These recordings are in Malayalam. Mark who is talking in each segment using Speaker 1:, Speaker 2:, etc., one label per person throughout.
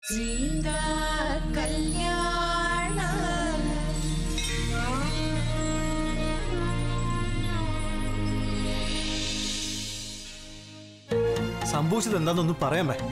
Speaker 1: സീതാ കല്യാണ
Speaker 2: സംഭവിച്ചത് എന്താണെന്നൊന്നും പറയാൻ പേ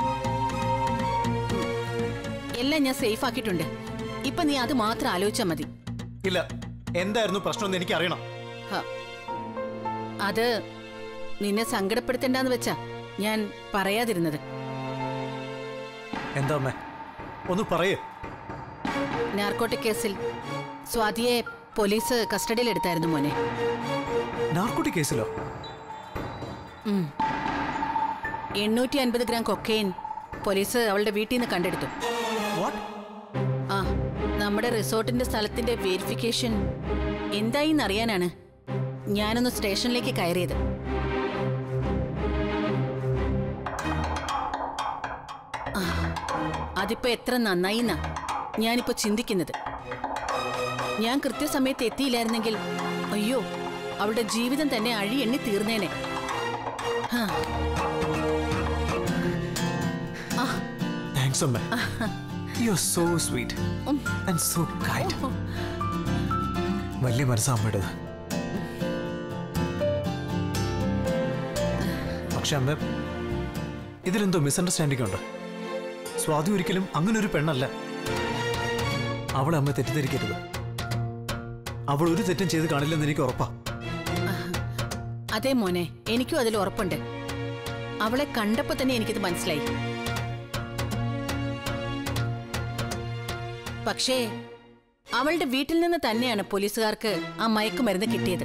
Speaker 3: എല്ലാം ഞാൻ സേഫ് ആക്കിയിട്ടുണ്ട് ഇപ്പൊ നീ അത് മാത്രം ആലോചിച്ചാ മതി
Speaker 2: ഇല്ല എന്തായിരുന്നു പ്രശ്നമെന്ന് എനിക്ക് അറിയണം
Speaker 3: ഹ. അത് നിന്നെ സങ്കടപ്പെടുത്തണ്ടെന്ന് വെച്ചാ ഞാൻ പറയാതിരുന്നത്
Speaker 2: എന്താ അമ്മേ ഒന്ന് പറയേ
Speaker 3: നാർക്കോട്ടിക് കേസിൽ സ്വാതിയെ പോലീസ് കസ്റ്റഡിയിൽ എടുത്തായിരുന്നു മോനെ
Speaker 2: നാർക്കോട്ടിക് കേസിലോ
Speaker 3: ഉം. എണ്ണൂറ്റി അൻപത് ഗ്രാം കൊക്കെയിൻ പോലീസ് അവളുടെ വീട്ടിൽ നിന്ന് കണ്ടെടുത്തു
Speaker 2: വാട്ട്
Speaker 3: ആ നമ്മുടെ റിസോർട്ടിന്റെ സ്ഥലത്തിന്റെ വെരിഫിക്കേഷൻ എന്തായി എന്നറിയാനാണ് ഞാനൊന്ന് സ്റ്റേഷനിലേക്ക് കയറിയത് ആ, അതിപ്പോ എത്ര നന്നായി എന്നാ ഞാനിപ്പോ ചിന്തിക്കുന്നത് ഞാൻ കൃത്യസമയത്ത് എത്തിയില്ലായിരുന്നെങ്കിൽ അയ്യോ അവളുടെ ജീവിതം തന്നെ അഴി എണ്ണി തീർന്നേനെ ഹാ. ആ
Speaker 2: താങ്ക്സ് അമ്മേ you are so sweet
Speaker 3: hmm.
Speaker 2: And so kind വലിയ മനസ്സാ അമ്മയുടേത് പക്ഷെ അമ്മ ഇതിലെന്തോ മിസ്അണ്ടർസ്റ്റാൻഡിംഗ് ഉണ്ട് സ്വാതി ഒരിക്കലും അങ്ങനെ ഒരു പെണ്ണല്ല അവളെ അമ്മ തെറ്റിദ്ധരിക്കരുത് അവൾ ഒരു തെറ്റും ചെയ്ത് കാണില്ലെന്ന് എനിക്ക് ഉറപ്പാ
Speaker 3: അതെ മോനെ എനിക്കും അതിൽ ഉറപ്പുണ്ട് അവളെ കണ്ടപ്പോ തന്നെ എനിക്കിത് മനസ്സിലായി പക്ഷേ അവളുടെ വീട്ടിൽ നിന്ന് തന്നെയാണ് പോലീസുകാർക്ക് ആ മയക്കുമരുന്ന് കിട്ടിയത്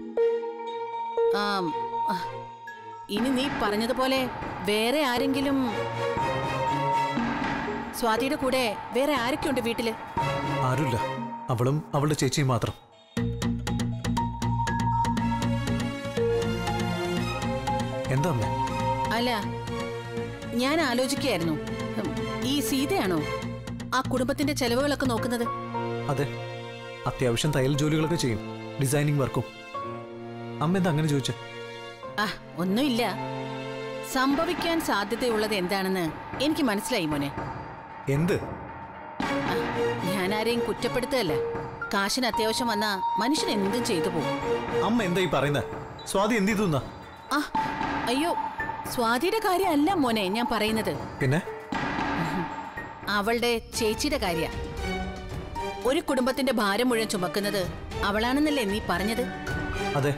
Speaker 3: ആം, ആ, ഇനി നീ പറഞ്ഞതുപോലെ വേറെ ആരെങ്കിലും സ്വാതിയുടെ കൂടെ വേറെ ആരൊക്കെയുണ്ട് വീട്ടില്
Speaker 2: ആരുമില്ല അവളും അവളുടെ ചേച്ചിയും മാത്രം എന്താ അമ്മേ
Speaker 3: അല്ല ഞാൻ ആലോചിക്കുകയായിരുന്നു ഉം, ഈ സീതയാണോ ആ കുടുംബത്തിന്റെ ചെലവുകളൊക്കെ നോക്കുന്നത്
Speaker 2: അതെ അത്യാവശ്യം തയ്യൽ ജോലികളൊക്കെ ചെയ്യും ഡിസൈനിങ് വർക്കും അമ്മ എന്താ അങ്ങനെ ചോദിച്ചേ
Speaker 3: ആ ഒന്നുമില്ല സംഭവിക്കാൻ സാധ്യതയുള്ളത് എന്താണെന്ന് എനിക്ക് മനസ്സിലായി മോനെ
Speaker 2: എന്ത്
Speaker 3: ആ, ഞാൻ ആരെയും കുറ്റപ്പെടുത്തുകയല്ല കാശിന് അത്യാവശ്യം വന്നാ മനുഷ്യൻ എന്തും ചെയ്തു പോകും
Speaker 2: അമ്മ എന്താ ഈ പറയുന്നത് സ്വാതി എന്ത് ചെയ്തു എന്നാ
Speaker 3: ആ അയ്യോ സ്വാതിയുടെ കാര്യമല്ല മോനെ ഞാൻ പറയുന്നത്
Speaker 2: പിന്നെ
Speaker 3: അവളുടെ ചേച്ചിയുടെ കാര്യ ഒരു കുടുംബത്തിന്റെ ഭാരം മുഴുവൻ ചുമക്കുന്നത് അവളാണെന്നല്ലേ നീ പറഞ്ഞത്
Speaker 2: അതെ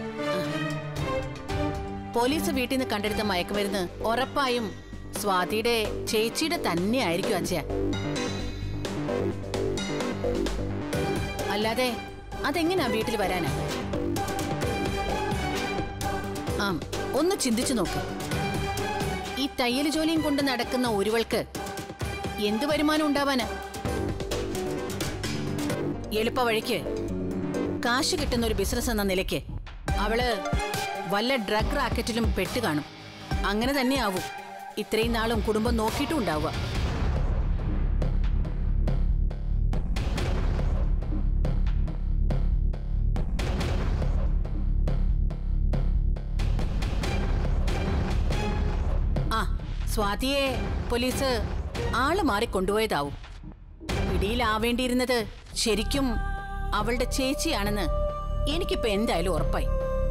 Speaker 3: പോലീസ് വീട്ടിൽ നിന്ന് കണ്ടെടുത്ത മയക്കുമരുന്ന് ഉറപ്പായും സ്വാതിയുടെ ചേച്ചിയുടെ തന്നെ ആയിരിക്കും അച്ഛ അല്ലാതെ അതെങ്ങനാ വീട്ടിൽ വരാനാ ആ ഒന്ന് ചിന്തിച്ചു നോക്ക് ഈ തയ്യൽ ജോലിയും കൊണ്ട് നടക്കുന്ന ഒരുവൾക്ക് എന്ത് വരുമാനം ഉണ്ടാവാനാ എളുപ്പ വഴിക്ക് കാശ് കിട്ടുന്ന ഒരു ബിസിനസ് എന്ന നിലയ്ക്ക് അവള് വല്ല ഡ്രഗ് റാക്കറ്റിലും പെട്ട് കാണും അങ്ങനെ തന്നെ ആവും ഇത്രയും നാളും കുടുംബം നോക്കിയിട്ടും ഉണ്ടാവുക ആ സ്വാതിയെ പോലീസ് ആള് മാറി കൊണ്ടുപോയതാവും പിടിയിലാവേണ്ടിയിരുന്നത് ശരിക്കും അവളുടെ ചേച്ചിയാണെന്ന് എനിക്കിപ്പോ എന്തായാലും ഉറപ്പായി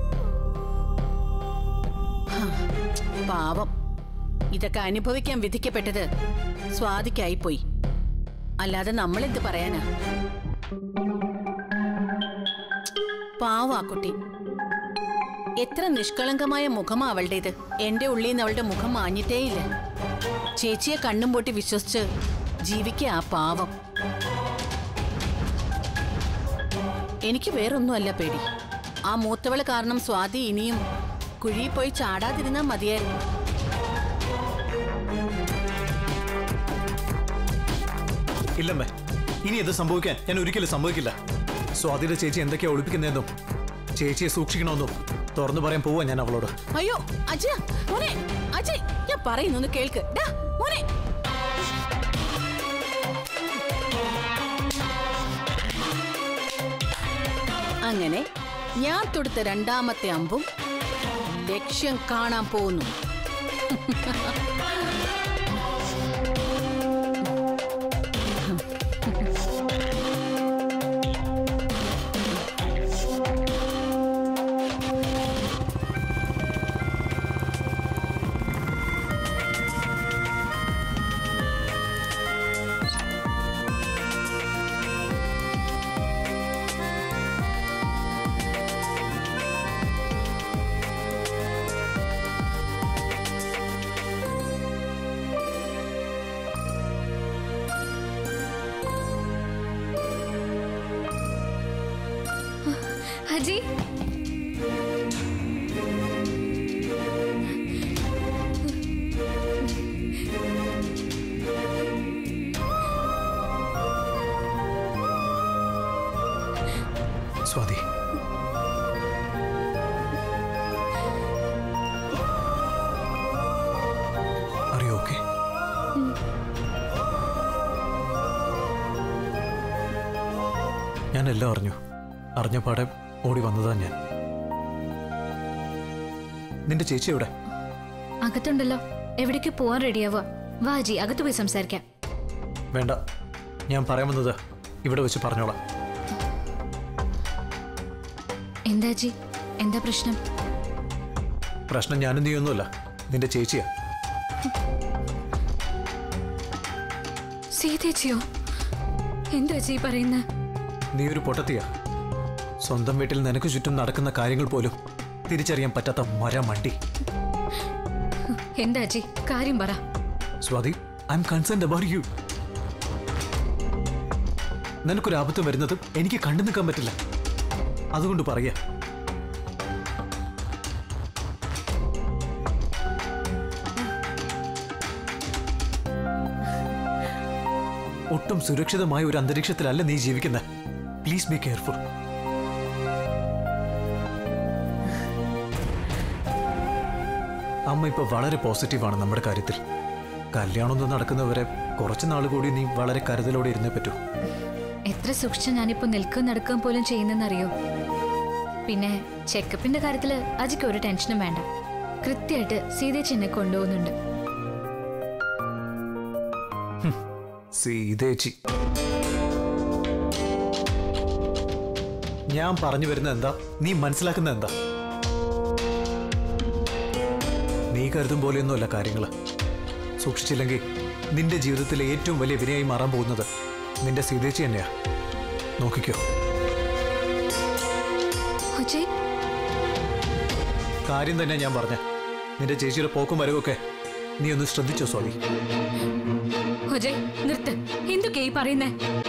Speaker 3: ഹാ, പാവം ഇതൊക്കെ അനുഭവിക്കാൻ വിധിക്കപ്പെട്ടത് സ്വാതിക്കായിപ്പോയി അല്ലാതെ നമ്മളെന്ത് പറയാനാ പാവം ആ കുട്ടി എത്ര നിഷ്കളങ്കമായ മുഖമാ അവളുടേത് എന്റെ ഉള്ളിൽ നിന്ന് അവളുടെ മുഖം മാഞ്ഞിട്ടേയില്ല ചേച്ചിയെ കണ്ണും പൊട്ടി വിശ്വസിച്ച് ജീവിക്കുക ആ പാവം എനിക്ക് വേറൊന്നുമല്ല പേടി ആ മൂത്തവള് കാരണം സ്വാതി ഇനിയും കുഴിയിൽ പോയി ചാടാതിരുന്നാ മതിയായിരുന്നു
Speaker 2: ഇല്ലമ്മേ ഇനി ഇത് സംഭവിക്കാൻ ഞാൻ ഒരിക്കലും സമ്മതിക്കില്ല സ്വാതിയുടെ ചേച്ചി എന്തൊക്കെയാ ഒളിപ്പിക്കുന്നതെന്നും ചേച്ചിയെ സൂക്ഷിക്കണമെന്നും തുറന്നു പറയാൻ പോവാ ഞാൻ അവളോട്
Speaker 3: അയ്യോ അജയ മോനെ അജയ് ഞാൻ പറയുന്നൊന്ന് കേൾക്ക് ഡാ മോനെ അങ്ങനെ ഞാൻ തൊടുത്ത രണ്ടാമത്തെ അമ്പും ലക്ഷ്യം കാണാൻ പോകുന്നു
Speaker 1: അജി
Speaker 2: സ്വാതി അറിയോ ഓക്കെ ഞാൻ എല്ലാം അറിഞ്ഞു അറിഞ്ഞ പാടെ ഓടി വന്നതാ ഞാൻ നിന്റെ ചേച്ചി എവിടെ
Speaker 1: അകത്തുണ്ടല്ലോ എവിടേക്ക് പോവാൻ റെഡിയാവുക വാ അജി അകത്ത് പോയി സംസാരിക്കാം
Speaker 2: വേണ്ട ഞാൻ പറയാൻ വന്നത് ഇവിടെ വെച്ച് പറഞ്ഞോളാം
Speaker 1: എന്താ അജി എന്താ പ്രശ്നം
Speaker 2: പ്രശ്നം ഞാനും നീയൊന്നുമല്ല നിന്റെ ചേച്ചിയാ
Speaker 1: സീതേച്ചിയോ എന്താ അജി പറയുന്ന
Speaker 2: നീ ഒരു പൊട്ടത്തിയാ സ്വന്തം വീട്ടിൽ നിനക്ക് ചുറ്റും നടക്കുന്ന കാര്യങ്ങൾ പോലും തിരിച്ചറിയാൻ പറ്റാത്ത മര മണ്ടി
Speaker 1: എന്താ അജി കാര്യം പറ
Speaker 2: Swathi I'm concerned about you നിനക്കൊരു ആപത്ത് വരുന്നതും എനിക്ക് കണ്ടു നിൽക്കാൻ പറ്റില്ല അതുകൊണ്ട് പറയാ ഒട്ടും സുരക്ഷിതമായ ഒരു അന്തരീക്ഷത്തിലല്ല നീ ജീവിക്കുന്നത് പ്ലീസ് ബി കെയർഫുൾ അമ്മ ഇപ്പൊ വളരെ പോസിറ്റീവാണ് നമ്മുടെ കാര്യത്തിൽ കല്യാണമൊന്നും നടക്കുന്നവരെ കുറച്ച് നാൾ കൂടി നീ വളരെ കരുതലോടെ ഇരുന്നേ പറ്റൂ
Speaker 1: എത്ര സൂക്ഷിച്ച് ഞാനിപ്പോ നിൽക്കുകയും നടക്കുകയും പോലും ചെയ്യുന്നെന്നറിയോ പിന്നെ ചെക്കപ്പിന്റെ കാര്യത്തില് അജിക്ക് ഒരു ടെൻഷനും വേണ്ട കൃത്യമായിട്ട് സീതേച്ചി എന്നെ കൊണ്ടുപോകുന്നുണ്ട്
Speaker 2: സീതേച്ചി ഞാൻ പറഞ്ഞു വരുന്നത് എന്താ നീ മനസ്സിലാക്കുന്നത് എന്താ നീ കരുതും പോലെയൊന്നുമല്ല കാര്യങ്ങള് സൂക്ഷിച്ചില്ലെങ്കിൽ നിന്റെ ജീവിതത്തിലെ ഏറ്റവും വലിയ വിനയായി മാറാൻ പോകുന്നത് നിന്റെ സീതേച്ചി തന്നെയാ നോക്കിക്കോ
Speaker 1: അജയ്
Speaker 2: കാര്യം തന്നെ ഞാൻ പറഞ്ഞ നിന്റെ ചേച്ചിയുടെ പോക്കും വരവൊക്കെ നീ ഒന്ന് ശ്രദ്ധിച്ചോ സ്വാമി
Speaker 1: അജയ് നിർത്ത് എന്തൊക്കെയാ ഈ പറയുന്നേ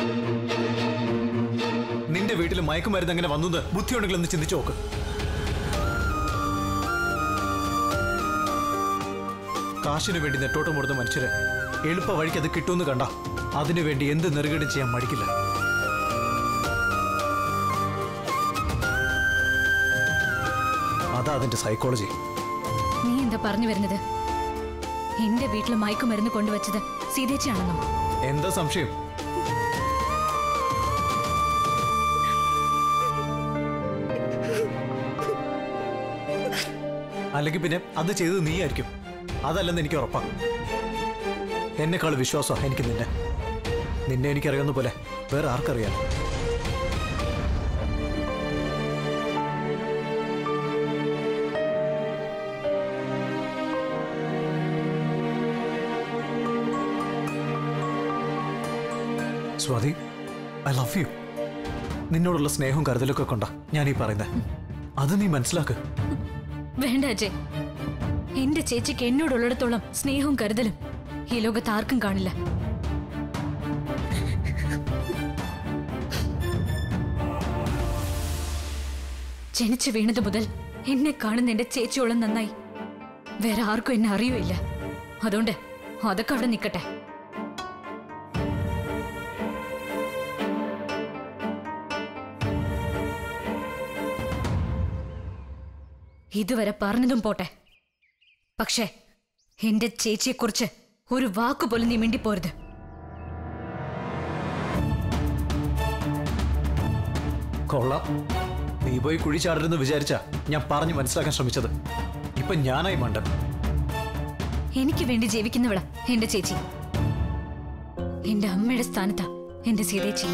Speaker 2: നിന്റെ വീട്ടിൽ മയക്കുമരുന്ന് എങ്ങനെ വന്നത് ബുദ്ധിയുണ്ടെങ്കിൽ ഒന്ന് ചിന്തിച്ചു നോക്ക് കാശിനു വേണ്ടി നെട്ടോട്ടം കൊടുത്ത മനുഷ്യരെ എളുപ്പ വഴിക്ക് അത് കിട്ടുമെന്ന് കണ്ട അതിനു വേണ്ടി എന്ത് നെറുകേടും ചെയ്യാൻ മടിക്കില്ല അതാ അതിന്റെ സൈക്കോളജി
Speaker 1: നീ എന്താ പറഞ്ഞു വരുന്നത് എന്റെ വീട്ടിൽ മയക്കുമരുന്ന് കൊണ്ടുവച്ചത് സീതേച്ചിയാണെന്നോ
Speaker 2: എന്താ സംശയം അല്ലെങ്കിൽ പിന്നെ അത് ചെയ്തത് നീയായിരിക്കും അതല്ലെന്ന് എനിക്ക് ഉറപ്പാ എന്നെക്കാൾ വിശ്വാസമാണ് എനിക്ക് നിന്നെ നിന്നെ എനിക്കറിയാവുന്ന പോലെ വേറെ ആർക്കറിയാം സ്വാതി ഐ ലവ് യു നിന്നോടുള്ള സ്നേഹവും കരുതലൊക്കെ കൊണ്ടാ ഞാൻ ഈ പറയുന്നത് അത് നീ മനസ്സിലാക്ക്
Speaker 1: വേണ്ട അജയ് എന്റെ ചേച്ചിക്ക് എന്നോടുള്ളിടത്തോളം സ്നേഹവും കരുതലും ഈ ലോകത്ത് ആർക്കും കാണില്ല ജനിച്ചു വീണത് മുതൽ എന്നെ കാണുന്ന എന്റെ ചേച്ചിയോളം നന്നായി വേറെ ആർക്കും എന്നെ അറിയുമില്ല അതുകൊണ്ട് അതൊക്കെ അവിടെ നിൽക്കട്ടെ ഇതുവരെ പറഞ്ഞതും പോട്ടെ പക്ഷേ എന്റെ ചേച്ചിയെക്കുറിച്ച് ഒരു വാക്കുപോലും നീ മിണ്ടിപ്പോരുത്
Speaker 2: കൊള്ളാം നീ പോയി കുഴി ചാടരുന്ന് വിചാരിച്ചാ ഞാൻ പറഞ്ഞു മനസ്സിലാക്കാൻ ശ്രമിച്ചത് ഇപ്പൊ ഞാനായി മണ്ടൻ
Speaker 1: എനിക്ക് വേണ്ടി ജീവിക്കുന്നവളാ എന്റെ ചേച്ചി എന്റെ അമ്മയുടെ സ്ഥാനത്താ എന്റെ സീതേച്ചി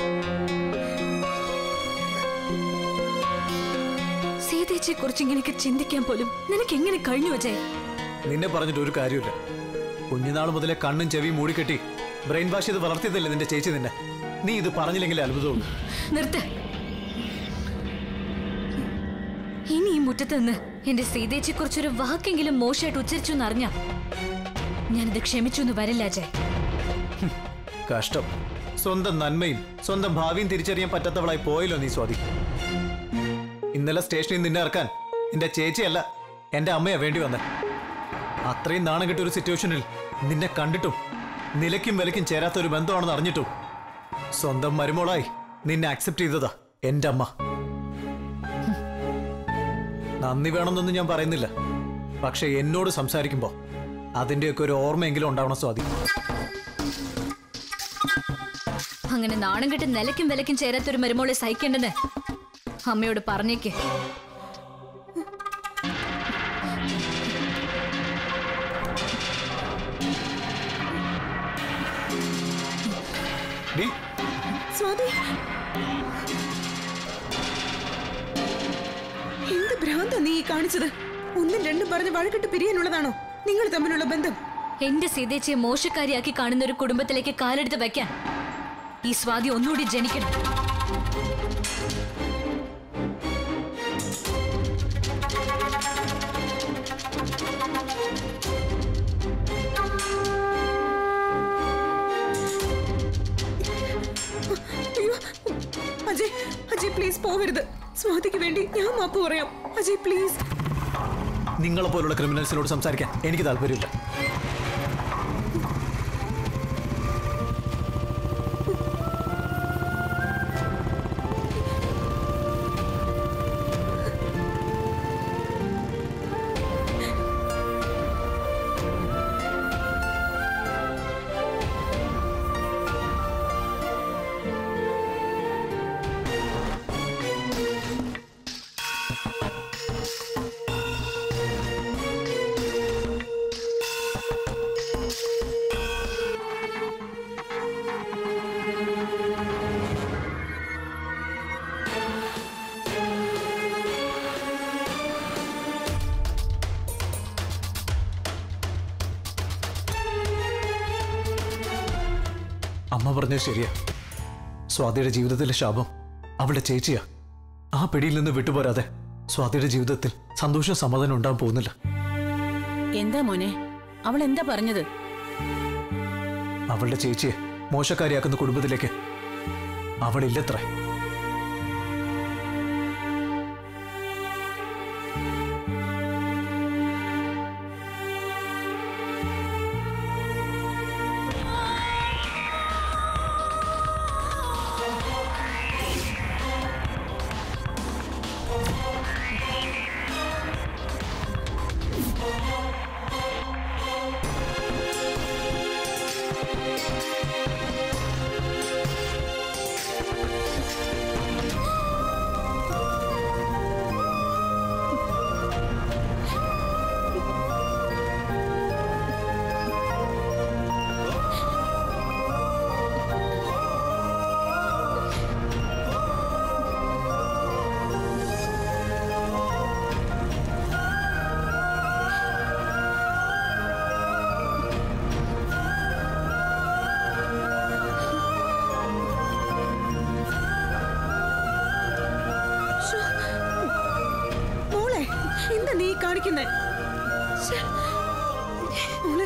Speaker 1: സീതേച്ചിയെ കുറിച്ച് ഇങ്ങനെയൊക്കെ ചിന്തിക്കാൻ പോലും നിനക്ക് എങ്ങനെ കഴിഞ്ഞു അജയ്
Speaker 2: നിന്നെ പറഞ്ഞിട്ട് ഒരു കാര്യമില്ല കുഞ്ഞുനാൾ മുതലേ കണ്ണും ചെവിയും മൂടിക്കെട്ടി ബ്രെയിൻ വാഷ് ചെയ്ത് വളർത്തിയതല്ലേ നിന്റെ ചേച്ചി നിന്നെ നീ ഇത് പറഞ്ഞില്ലെങ്കിൽ അത്ഭുതമുള്ളൂ
Speaker 1: നിർത്ത് ഇനി ഈ മുറ്റത്ത് നിന്ന് എന്റെ സീതേച്ചിയെ കുറിച്ചൊരു വാക്കെങ്കിലും മോശമായിട്ട് ഉച്ചരിച്ചു എന്നറിഞ്ഞ ഞാനിത് ക്ഷമിച്ചു എന്ന് വരില്ല അജയ്
Speaker 2: കഷ്ടം സ്വന്തം നന്മയും സ്വന്തം ഭാവിയും തിരിച്ചറിയാൻ പറ്റാത്തവളായി പോയല്ലോ നീ സ്വാതി ഇന്നലെ സ്റ്റേഷനിൽ നിന്നെ ഇറക്കാൻ എന്റെ ചേച്ചിയല്ല എന്റെ അമ്മയാ വേണ്ടി വന്നത് അത്രയും നാണം കെട്ട ഒരു സിറ്റുവേഷനിൽ നിന്നെ കണ്ടിട്ടും നിലയ്ക്കും വിലയ്ക്കും ചേരാത്ത ഒരു ബന്ധമാണെന്ന് അറിഞ്ഞിട്ടും സ്വന്തം മരുമോളായി നിന്നെ അക്സെപ്റ്റ് ചെയ്തതാ എന്റെ അമ്മ നന്ദി വേണമെന്നൊന്നും ഞാൻ പറയുന്നില്ല പക്ഷെ എന്നോട് സംസാരിക്കുമ്പോ അതിന്റെയൊക്കെ ഒരു ഓർമ്മയെങ്കിലും ഉണ്ടാവണം സ്വാതി
Speaker 1: അങ്ങനെ നാണം കെട്ട് നിലയ്ക്കും വിലയ്ക്കും ചേരാത്തൊരു മരുമോളെ സഹിക്കേണ്ടെന്ന് അമ്മയോട് പറഞ്ഞേക്ക്
Speaker 2: ഡീ
Speaker 4: സ്വാതി എന്ത് ഭ്രാന്ത നീ ഈ കാണിച്ചത് ഒന്നും രണ്ടും പറഞ്ഞ് വഴക്കിട്ട് പിരിയാനുള്ളതാണോ നിങ്ങൾ തമ്മിലുള്ള ബന്ധം
Speaker 1: എന്റെ സീതേച്ചിയെ മോശക്കാരിയാക്കി കാണുന്ന ഒരു കുടുംബത്തിലേക്ക് കാലെടുത്ത് വെക്കാൻ ഈ സ്വാതി ഒന്നുകൂടി ജനിക്കണം
Speaker 4: അയ്യോ അജയ് അജയ് പ്ലീസ് പോവരുത് സ്വാതിക്ക് വേണ്ടി ഞാൻ മാപ്പ് പറയാം അജയ് പ്ലീസ്
Speaker 2: നിങ്ങളെ പോലുള്ള ക്രിമിനൽസിനോട് സംസാരിക്കാൻ എനിക്ക് താല്പര്യമില്ല അമ്മ പറഞ്ഞത് ശരിയാ സ്വാതിയുടെ ജീവിതത്തിലെ ശാപം അവളുടെ ചേച്ചിയാ ആ പിടിയിൽ നിന്ന് വിട്ടുപോരാതെ സ്വാതിയുടെ ജീവിതത്തിൽ സന്തോഷം സമാധാനം ഉണ്ടാകാൻ പോകുന്നില്ല
Speaker 3: എന്താ മോനെ അവൾ എന്താ പറഞ്ഞത്
Speaker 2: അവളുടെ ചേച്ചിയെ മോശക്കാരിയാക്കുന്ന കുടുംബത്തിലേക്ക് അവളില്ലത്രേ
Speaker 4: ശ്ശോ. മോളെ എന്താ നീ കാണിക്കുന്നേ ശ്ശെ. മോളെ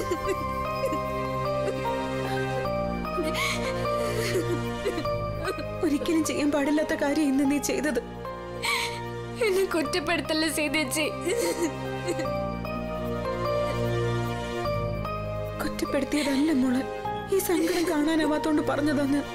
Speaker 4: ഒരിക്കലും ചെയ്യാൻ പാടില്ലാത്ത കാര്യം ഇന്ന് നീ ചെയ്തത്
Speaker 1: എന്നെ കുറ്റപ്പെടുത്തല്ലേ സീതേച്ചി
Speaker 4: കുറ്റപ്പെടുത്തിയതല്ല മോളെ ഈ സങ്കടം കാണാനാവാത്തോണ്ട് പറഞ്ഞതാ ഞാൻ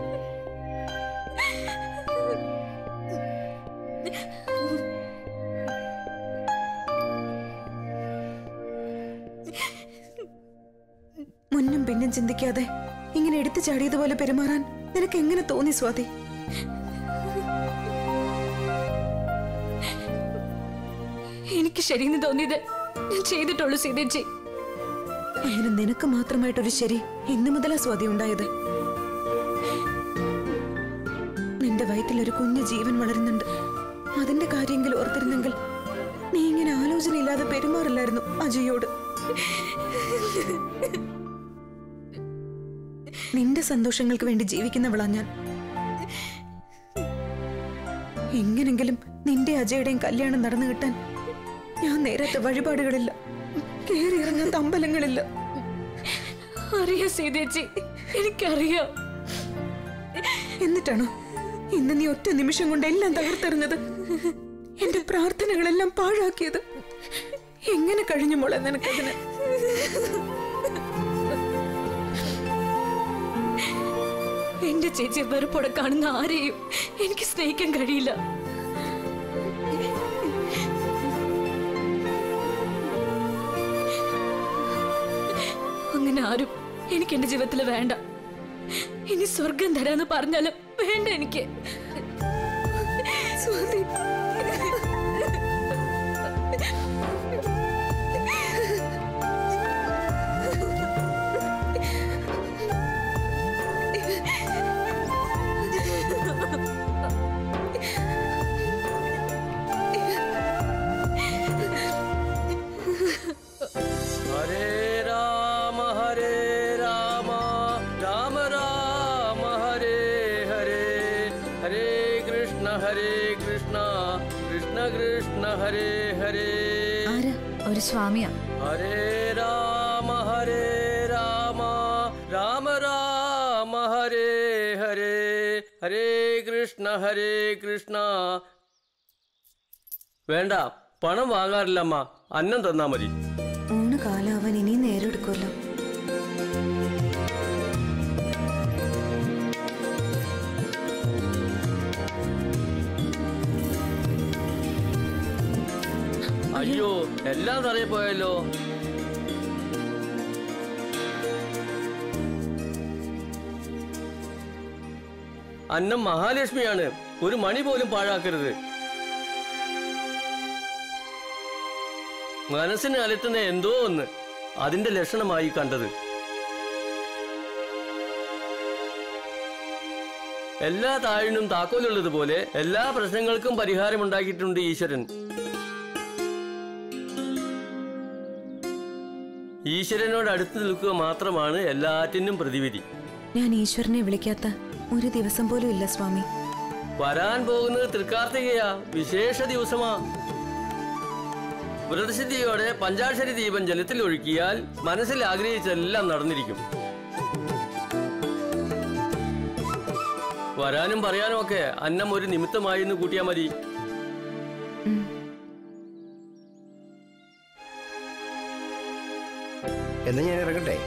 Speaker 4: മുന്നും പിന്നും ചിന്തിക്കാതെ ഇങ്ങനെ എടുത്തു ചാടിയതുപോലെ പെരുമാറാൻ നിനക്ക് എങ്ങനെ തോന്നി സ്വാതി
Speaker 1: എനിക്ക് ശരിയെന്ന് തോന്നിയത് ഞാൻ ചെയ്തിട്ടുള്ളൂ സീതേച്ചി
Speaker 4: അങ്ങനെ നിനക്ക് മാത്രമായിട്ടൊരു ശരി ഇന്നു മുതലാ സ്വാതി ഉണ്ടായത് നിന്റെ വയറ്റിൽ ഒരു കുഞ്ഞു ജീവൻ വളരുന്നുണ്ട് അതിന്റെ കാര്യമെങ്കിലും ഓർത്തിരുന്നെങ്കിൽ നീ ഇങ്ങനെ ആലോചനയില്ലാതെ പെരുമാറില്ലായിരുന്നു അജയോട് നിന്റെ സന്തോഷങ്ങൾക്ക് വേണ്ടി ജീവിക്കുന്നവളാ ഞാൻ എങ്ങനെങ്കിലും നിന്റെ അജയുടെയും കല്യാണം നടന്നു കിട്ടാൻ ഞാൻ നേരത്തെ വഴിപാടുകളില്ല കേറി ഇറങ്ങാത്ത അമ്പലങ്ങളില്ല
Speaker 1: അറിയാം സീതേച്ചി എനിക്കറിയാം
Speaker 4: എന്നിട്ടാണോ ഇന്ന് നീ ഒറ്റ നിമിഷം കൊണ്ട് എല്ലാം തകർത്തെറിഞ്ഞത് എന്റെ പ്രാർത്ഥനകളെല്ലാം പാഴാക്കിയത് എങ്ങനെ കഴിഞ്ഞു മോളെ നിനക്കതിന്
Speaker 1: എന്റെ ചേച്ചിയെ വെറുപ്പോടെ കാണുന്ന ആരെയും എനിക്ക് സ്നേഹിക്കാൻ കഴിയില്ല അങ്ങനെ ആരും എനിക്ക് എന്റെ ജീവിതത്തിൽ വേണ്ട ഇനി സ്വർഗം തരാന്ന് പറഞ്ഞാലും വേണ്ട എനിക്ക്
Speaker 4: സ്വാതി
Speaker 5: ഹരേ രാമ ഹരേ രാമ രാമ രാമ ഹരേ ഹരേ ഹരേ കൃഷ്ണ ഹരേ കൃഷ്ണ കൃഷ്ണ കൃഷ്ണ ഹരേ ഹരേ
Speaker 1: ആരാ ഒരു സ്വാമിയാ
Speaker 5: ഹരേ രാമ ഹരേ രാമ രാമ രാമ ഹരേ ഹരേ ഹരേ കൃഷ്ണ ഹരേ കൃഷ്ണ വേണ്ട പണം വാങ്ങാറില്ല അമ്മ അന്നം തന്നാ മതി
Speaker 4: ഊണ് കാലാവാൻ ഇനി നേരം എടുക്കുമല്ലോ
Speaker 5: അയ്യോ എല്ലാം തറയെ പോയല്ലോ അന്നം മഹാലക്ഷ്മിയാണ് ഒരു മണി പോലും പാഴാക്കരുത് മനസ്സിന് അലട്ടുന്ന എന്തോ ഒന്ന് അതിന്റെ ലക്ഷണമായി കണ്ടത് എല്ലാ താഴിനും താക്കോലുള്ളതുപോലെ എല്ലാ പ്രശ്നങ്ങൾക്കും പരിഹാരമുണ്ടാക്കിയിട്ടുണ്ട് ഈശ്വരൻ ഈശ്വരനോട് അടുത്ത് നിൽക്കുക മാത്രമാണ് എല്ലാറ്റിനും പ്രതിവിധി
Speaker 4: ഞാൻ ഈശ്വരനെ വിളിക്കാത്ത ഒരു ദിവസം പോലും ഇല്ല സ്വാമി
Speaker 5: വരാൻ പോകുന്നത് തൃക്കാർത്തികയാ വിശേഷ ദിവസമാ വ്രതസിദ്ധിയോടെ പഞ്ചാക്ഷരി ദീപം ജലത്തിൽ ഒഴുക്കിയാൽ മനസ്സിൽ ആഗ്രഹിച്ചെല്ലാം നടന്നിരിക്കും വരാനും പറയാനും ഒക്കെ അന്നം ഒരു നിമിത്തമായി എന്ന് കൂട്ടിയാ മതി
Speaker 6: എന്നാ ഞാൻ ഇറങ്ങട്ടെ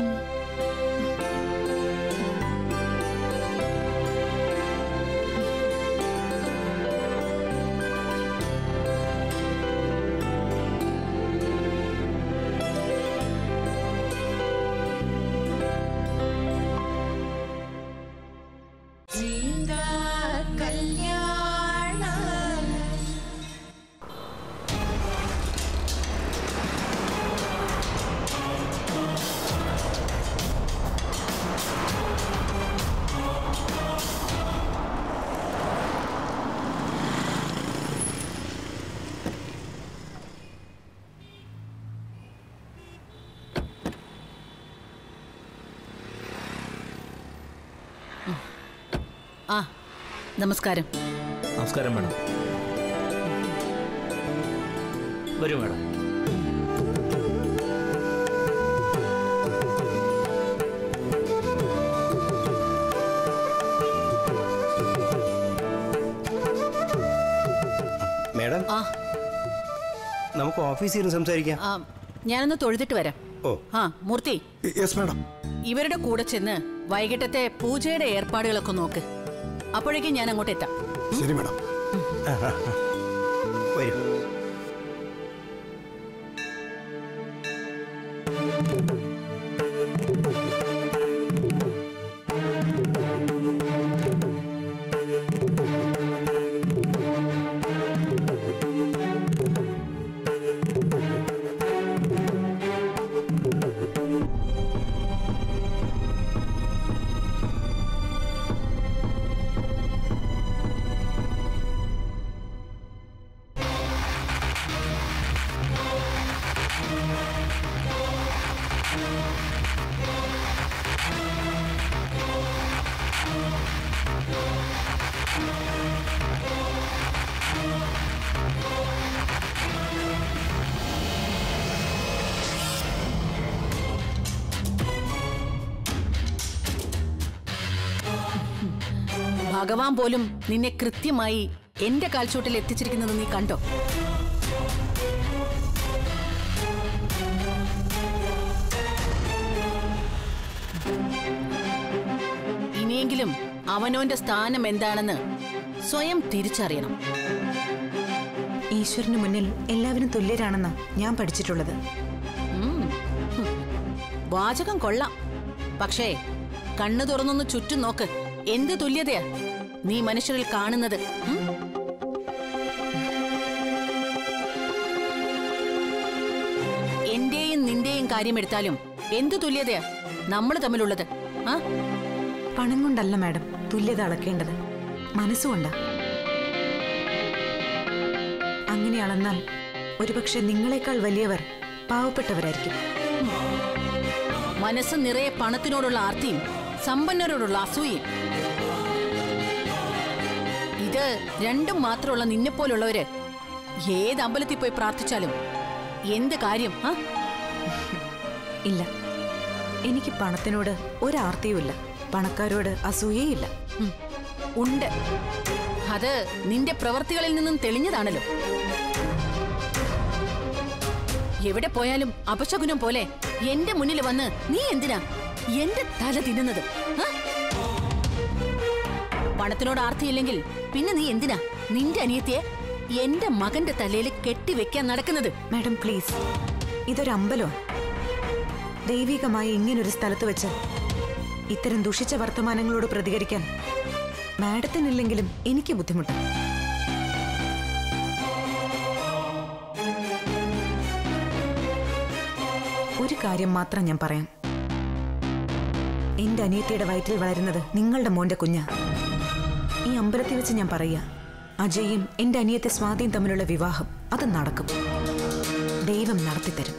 Speaker 3: ആ നമസ്കാരം
Speaker 2: നമസ്കാരം മേഡം വരൂ മേഡം
Speaker 6: മേഡം
Speaker 3: ആ
Speaker 6: നമുക്ക് ഓഫീസിൽ ഇരുന്ന് സംസാരിക്കാം
Speaker 3: ആ ഞാനൊന്ന് തൊഴുതിട്ട് വരാം
Speaker 6: ഓ
Speaker 3: ആ മൂർത്തി
Speaker 6: യെസ് മേഡം
Speaker 3: ഇവരുടെ കൂടെ ചെന്ന് വൈകിട്ടത്തെ പൂജയുടെ ഏർപ്പാടുകളൊക്കെ നോക്ക് അപ്പോഴേക്കും ഞാൻ അങ്ങോട്ട് എത്താം
Speaker 6: ശരി മേഡം വരൂ
Speaker 3: ഭഗവാൻ പോലും നിന്നെ കൃത്യമായി എന്റെ കാൽച്ചോട്ടിൽ എത്തിച്ചിരിക്കുന്നത് നീ കണ്ടോ ഇനിയെങ്കിലും അവനോന്റെ സ്ഥാനം എന്താണെന്ന് സ്വയം തിരിച്ചറിയണം
Speaker 4: ഈശ്വരന് മുന്നിൽ എല്ലാവരും തുല്യരാണെന്നാ ഞാൻ പഠിച്ചിട്ടുള്ളത്
Speaker 3: ഉം. ഹും. വാചകം കൊള്ളാം പക്ഷേ കണ്ണു തുറന്നൊന്ന് ചുറ്റും നോക്ക് എന്ത് തുല്യതയാ നീ മനുഷ്യരിൽ കാണുന്നത് ഉം? എന്റെയും നിന്റെയും കാര്യമെടുത്താലും എന്ത് തുല്യതയാ നമ്മൾ തമ്മിലുള്ളത് ആ
Speaker 4: പണം കൊണ്ടല്ല മാഡം തുല്യത അളക്കേണ്ടത് മനസ്സുകൊണ്ടാ അങ്ങനെ അളന്നാൽ ഒരുപക്ഷെ നിങ്ങളെക്കാൾ വലിയവർ പാവപ്പെട്ടവരായിരിക്കും
Speaker 3: മനസ്സ് നിറയെ പണത്തിനോടുള്ള ആർത്തിയും സമ്പന്നരോടുള്ള അസൂയയും ഇത് രണ്ടും മാത്രമുള്ള നിന്നെപ്പോലുള്ളവര് ഏത് അമ്പലത്തിൽ പോയി പ്രാർത്ഥിച്ചാലും എന്ത് കാര്യം ആ
Speaker 4: ഇല്ല എനിക്ക് പണത്തിനോട് ഒരാർത്തിയുമില്ല പണക്കാരോട് അസൂയയില്ല
Speaker 3: ഉം. ഉണ്ട് അത് നിന്റെ പ്രവർത്തികളിൽ നിന്നും തെളിഞ്ഞതാണല്ലോ എവിടെ പോയാലും അപശകുനം പോലെ എന്റെ മുന്നിൽ വന്ന് നീ എന്തിനാ എന്റെ തല തിന്നുന്നത് ആ? പണത്തിനോട് ആർത്തിയില്ലെങ്കിൽ പിന്നെ നീ എന്തിനാ നിന്റെ അനിയത്തിയെ എന്റെ മകന്റെ തലയിൽ കെട്ടിവെക്കാൻ നടക്കുന്നത്
Speaker 4: മാഡം പ്ലീസ് ഇതൊരു അമ്പലം ദൈവികമായ ഇങ്ങനൊരു സ്ഥലത്ത് വെച്ച് ഇത്തരം ദുഷിച്ച വർത്തമാനങ്ങളോട് പ്രതികരിക്കാൻ മാഡത്തിനില്ലെങ്കിലും എനിക്ക് ബുദ്ധിമുട്ട് ഒരു കാര്യം മാത്രം ഞാൻ പറയാം എന്റെ അനിയത്തിയുടെ വയറ്റിൽ വളരുന്നത് നിങ്ങളുടെ മോന്റെ കുഞ്ഞാ ഈ അമ്പലത്തിൽ വെച്ച് ഞാൻ പറയാ അജയും എന്റെ അനിയത്തെ സ്വാതിയും തമ്മിലുള്ള വിവാഹം അത് നടക്കും ദൈവം നടത്തിത്തരും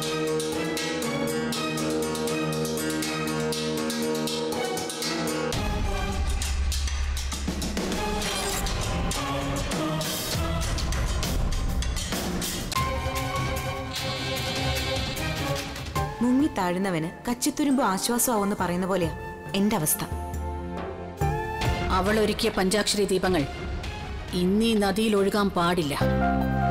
Speaker 4: മുങ്ങി താഴുന്നവന് കച്ചിത്തുരുമ്പ് ആശ്വാസമാവെന്ന് പറയുന്ന പോലെയാ എന്റെ അവസ്ഥ
Speaker 3: അവൾ ഒരുക്കിയ പഞ്ചാക്ഷരി ദീപങ്ങൾ ഇന്നീ നദിയിൽ ഒഴുകാൻ പാടില്ല